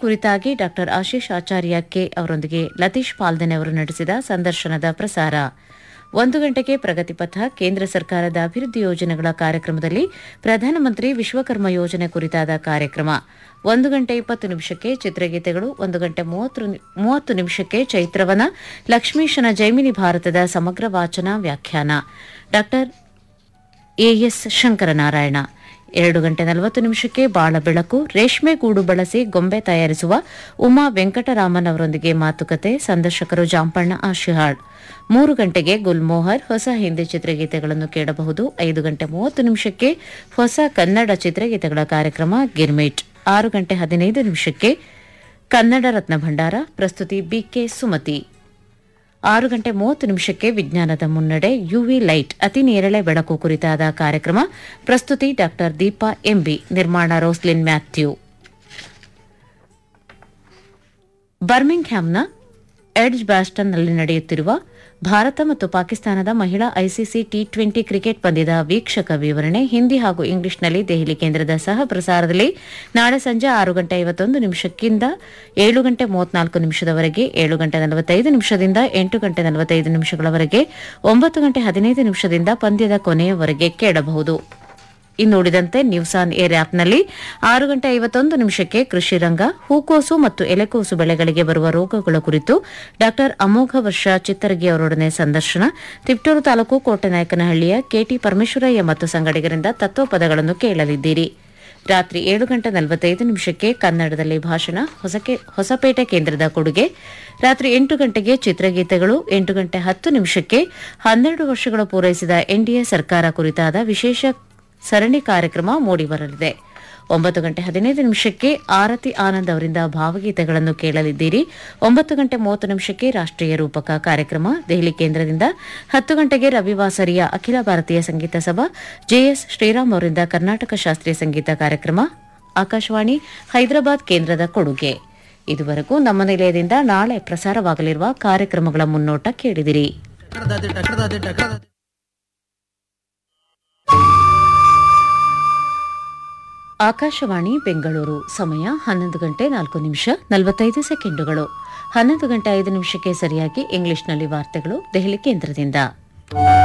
ಕುರಿತಾಗಿ ಡಾಕ್ಟರ್ ಆಶೀಶ್ ಆಚಾರ್ಯ ಕೆ ಅವರೊಂದಿಗೆ ಲತೀಶ್ ಪಾಲ್ದನೆ ಅವರು ನಡೆಸಿದ ಸಂದರ್ಶನದ ಪ್ರಸಾರ ಒಂದು ಗಂಟೆಗೆ ಪ್ರಗತಿಪಥ ಕೇಂದ್ರ ಸರ್ಕಾರದ ಅಭಿವೃದ್ಧಿ ಯೋಜನೆಗಳ ಕಾರ್ಯಕ್ರಮದಲ್ಲಿ ಪ್ರಧಾನಮಂತ್ರಿ ವಿಶ್ವಕರ್ಮ ಯೋಜನೆ ಕುರಿತಾದ ಕಾರ್ಯಕ್ರಮ ಒಂದು ಗಂಟೆ ಇಪ್ಪತ್ತು ನಿಮಿಷಕ್ಕೆ ಚಿತ್ರಗೀತೆಗಳು ಒಂದು ಗಂಟೆ ಮೂವತ್ತು ನಿ- ಮೂವತ್ತು ನಿಮಿಷಕ್ಕೆ ಚೈತ್ರವನ ಲಕ್ಷ್ಮೀಶನ ಜೈಮಿನಿ ಭಾರತದ ಸಮಗ್ರ ವಾಚನ ವ್ಯಾಖ್ಯಾನ ಡಾಕ್ಟರ್ ಎಎಸ್ ಶಂಕರನಾರಾಯಣ ಎರಡು ಗಂಟೆ ನಲವತ್ತು ನಿಮಿಷಕ್ಕೆ ಬಾಳ ಬೆಳಕು ರೇಷ್ಮೆ ಗೂಡು ಬಳಸಿ ಗೊಂಬೆ ತಯಾರಿಸುವ ಉಮಾ ವೆಂಕಟರಾಮನ್ ಅವರೊಂದಿಗೆ ಮಾತುಕತೆ ಸಂದರ್ಶಕರು ಜಾಂಪಣ್ಣ ಆಶಿಹಾಳ್ ಮೂರು ಗಂಟೆಗೆ ಗುಲ್ಮೋಹರ್ ಹೊಸ ಹಿಂದಿ ಚಿತ್ರಗೀತೆಗಳನ್ನು ಕೇಳಬಹುದು ಐದು ಗಂಟೆ ಮೂವತ್ತು ನಿಮಿಷಕ್ಕೆ ಹೊಸ ಕನ್ನಡ ಚಿತ್ರಗೀತೆಗಳ ಕಾರ್ಯಕ್ರಮ ಗಿರ್ಮಿಟ್ ಆರು ಗಂಟೆ ಹದಿನೈದು ನಿಮಿಷಕ್ಕೆ ಕನ್ನಡ ರತ್ನ ಭಂಡಾರ ಪ್ರಸ್ತುತಿ ಬಿಕೆ ಸುಮತಿ ಆರು ಗಂಟೆ ಮೂವತ್ತು ನಿಮಿಷಕ್ಕೆ ವಿಜ್ಞಾನದ ಮುನ್ನಡೆ ಯುವಿ ಲೈಟ್ ಅತಿ ನೇರಳೆ ಬೆಳಕು ಕುರಿತಾದ ಕಾರ್ಯಕ್ರಮ ಪ್ರಸ್ತುತಿ ಡಾಕ್ಟರ್ ದೀಪಾ ಎಂಬಿ ನಿರ್ಮಾಣ ರೋಸ್ಲಿನ್ ಮ್ಯಾಥ್ಯೂ ಬರ್ಮಿಂಗ್ಹ್ಯಾಮ್ನ ಎಡ್ಜ್ ಬ್ಯಾಸ್ಟನ್ನಲ್ಲಿ ನಡೆಯುತ್ತಿರುವ ಭಾರತ ಮತ್ತು ಪಾಕಿಸ್ತಾನದ ಮಹಿಳಾ ಐಸಿಸಿ ಟಿ ಟ್ವೆಂಟಿ ಕ್ರಿಕೆಟ್ ಪಂದ್ಯದ ವೀಕ್ಷಕ ವಿವರಣೆ ಹಿಂದಿ ಹಾಗೂ ಇಂಗ್ಲಿಷ್ನಲ್ಲಿ ದೆಹಲಿ ಕೇಂದ್ರದ ಸಹ ಪ್ರಸಾರದಲ್ಲಿ ನಾಳೆ ಸಂಜೆ ಆರು ಗಂಟೆ ಐವತ್ತೊಂದು ನಿಮಿಷಕ್ಕಿಂತ ಏಳು ಗಂಟೆ ಮೂವತ್ನಾಲ್ಕು ನಿಮಿಷದವರೆಗೆ ಏಳು ಗಂಟೆ ನಲವತ್ತೈದು ನಿಮಿಷದಿಂದ ಎಂಟು ಗಂಟೆ ನಲವತ್ತೈದು ನಿಮಿಷಗಳವರೆಗೆ ಒಂಬತ್ತು ಗಂಟೆ ಹದಿನೈದು ನಿಮಿಷದಿಂದ ಪಂದ್ಯದ ಕೊನೆಯವರೆಗೆ ಕೇಳಬಹುದು ಇನ್ನುಳಿದಂತೆ ನ್ಯೂಸ್ ಆನ್ ಏರ್ ಆಪ್ನಲ್ಲಿ ಆರು ಗಂಟೆ ಐವತ್ತೊಂದು ನಿಮಿಷಕ್ಕೆ ಕೃಷಿ ರಂಗ ಹೂಕೋಸು ಮತ್ತು ಎಲೆಕೋಸು ಬೆಳೆಗಳಿಗೆ ಬರುವ ರೋಗಗಳ ಕುರಿತು ಡಾಕ್ಟರ್ ಅಮೋಘ ವರ್ಷ ಚಿತ್ತರಗಿ ಅವರೊಡನೆ ಸಂದರ್ಶನ ತಿಪ್ಟೂರು ತಾಲೂಕು ಕೋಟೆನಾಯಕನಹಳ್ಳಿಯ ಕೆಟಿ ಪರಮೇಶ್ವರಯ್ಯ ಮತ್ತು ಸಂಗಡಿಗರಿಂದ ತತ್ವಪದಗಳನ್ನು ಕೇಳಲಿದ್ದೀರಿ ರಾತ್ರಿ ಏಳು ಗಂಟೆ ನಲವತ್ತೈದು ನಿಮಿಷಕ್ಕೆ ಕನ್ನಡದಲ್ಲಿ ಭಾಷಣ ಹೊಸಕೆ- ಹೊಸಪೇಟೆ ಕೇಂದ್ರದ ಕೊಡುಗೆ ರಾತ್ರಿ ಎಂಟು ಗಂಟೆಗೆ ಚಿತ್ರಗೀತೆಗಳು ಎಂಟು ಗಂಟೆ ಹತ್ತು ನಿಮಿಷಕ್ಕೆ ಹನ್ನೆರಡು ವರ್ಷಗಳು ಪೂರೈಸಿದ ಎನ್ಡಿಎ ಸರ್ಕಾರ ಕುರಿತಾದ ವಿಶೇಷ ಸರಣಿ ಕಾರ್ಯಕ್ರಮ ಮೂಡಿಬರಲಿದೆ ಒಂಬತ್ತು ಗಂಟೆ ಹದಿನೈದು ನಿಮಿಷಕ್ಕೆ ಆರತಿ ಆನಂದ್ ಅವರಿಂದ ಭಾವಗೀತೆಗಳನ್ನು ಕೇಳಲಿದ್ದೀರಿ ಒಂಬತ್ತು ಗಂಟೆ ಮೂವತ್ತು ನಿಮಿಷಕ್ಕೆ ರಾಷ್ಟ್ರೀಯ ರೂಪಕ ಕಾರ್ಯಕ್ರಮ ದೆಹಲಿ ಕೇಂದ್ರದಿಂದ ಹತ್ತು ಗಂಟೆಗೆ ರವಿವಾಸರಿಯ ಅಖಿಲ ಭಾರತೀಯ ಸಂಗೀತ ಸಭಾ ಜೆಎಸ್ ಶ್ರೀರಾಮ್ ಅವರಿಂದ ಕರ್ನಾಟಕ ಶಾಸ್ತ್ರೀಯ ಸಂಗೀತ ಕಾರ್ಯಕ್ರಮ ಆಕಾಶವಾಣಿ ಹೈದರಾಬಾದ್ ಕೇಂದ್ರದ ಕೊಡುಗೆ ಇದುವರೆಗೂ ನಮ್ಮ ನಿಲಯದಿಂದ ನಾಳೆ ಪ್ರಸಾರವಾಗಲಿರುವ ಕಾರ್ಯಕ್ರಮಗಳ ಮುನ್ನೋಟ ಕೇಳಿದಿರಿ ಆಕಾಶವಾಣಿ ಬೆಂಗಳೂರು ಸಮಯ ಹನ್ನೊಂದು ಗಂಟೆ ನಾಲ್ಕು ನಿಮಿಷ ನಲವತ್ತೈದು ಸೆಕೆಂಡುಗಳು ಹನ್ನೊಂದು ಗಂಟೆ ಐದು ನಿಮಿಷಕ್ಕೆ ಸರಿಯಾಗಿ ಇಂಗ್ಲಿಷ್ನಲ್ಲಿ ವಾರ್ತೆಗಳು ದೆಹಲಿ ಕೇಂದ್ರದಿಂದ